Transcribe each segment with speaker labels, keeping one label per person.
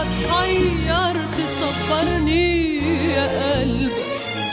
Speaker 1: اتحير تصبرني يا قلبك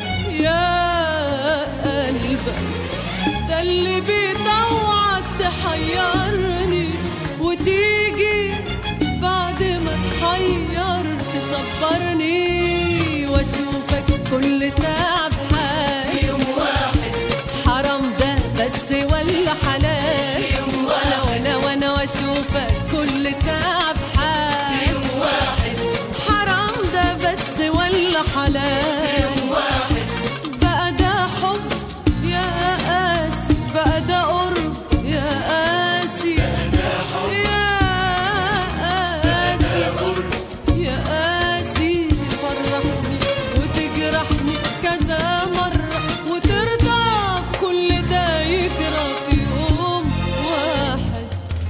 Speaker 1: يا قلبك ده اللي بيطوعك تحيرني وتيجي بعد ما تحير تصبرني واشوفك كل ساعة بحال
Speaker 2: يوم واحد
Speaker 1: حرام ده بس ولا حلال
Speaker 2: يوم
Speaker 1: وانا وانا وانا واشوفك كل ساعة بحال
Speaker 2: يوم واحد
Speaker 1: حرام ده بس ولا حلال
Speaker 2: يوم واحد
Speaker 1: بقى ده حب يا قاسي بقى ده قرب يا قاسي يا قاسي يا قاسي تفرحني وتجرحني كذا مرة وترضى بكل ده يجرى في يوم واحد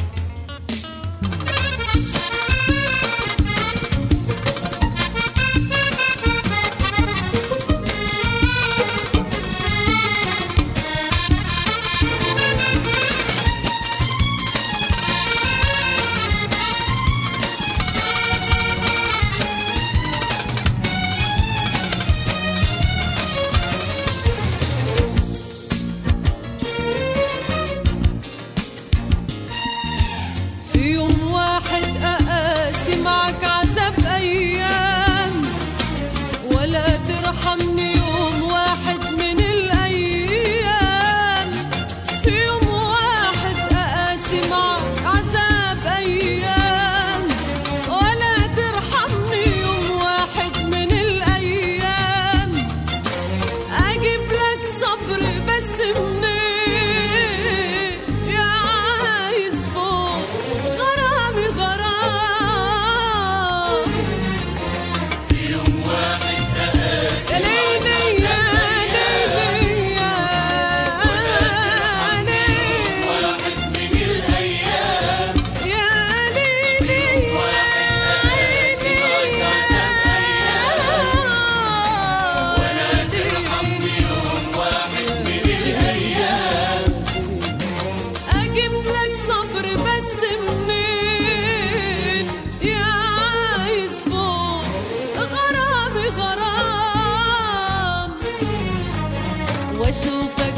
Speaker 1: في يوم واحد أقاسي معك عذاب أيام ولا ترحمني يوم واحد من الأيام في يوم واحد أقاسي معك عذاب أيام ولا ترحمني يوم واحد من الأيام أجيب لك صبر بس منين يا عايز فوق غرامي غرام
Speaker 2: في يوم واحد أقاسي
Speaker 1: يا ليلي يا ليلي يا ليلي
Speaker 2: واحد من الأيام
Speaker 1: يا ليلي يا
Speaker 2: ولا ترحمني يوم واحد من الأيام
Speaker 1: اجيب لك صبر بس منين يا عايز فوق غرامي غرام واشوفك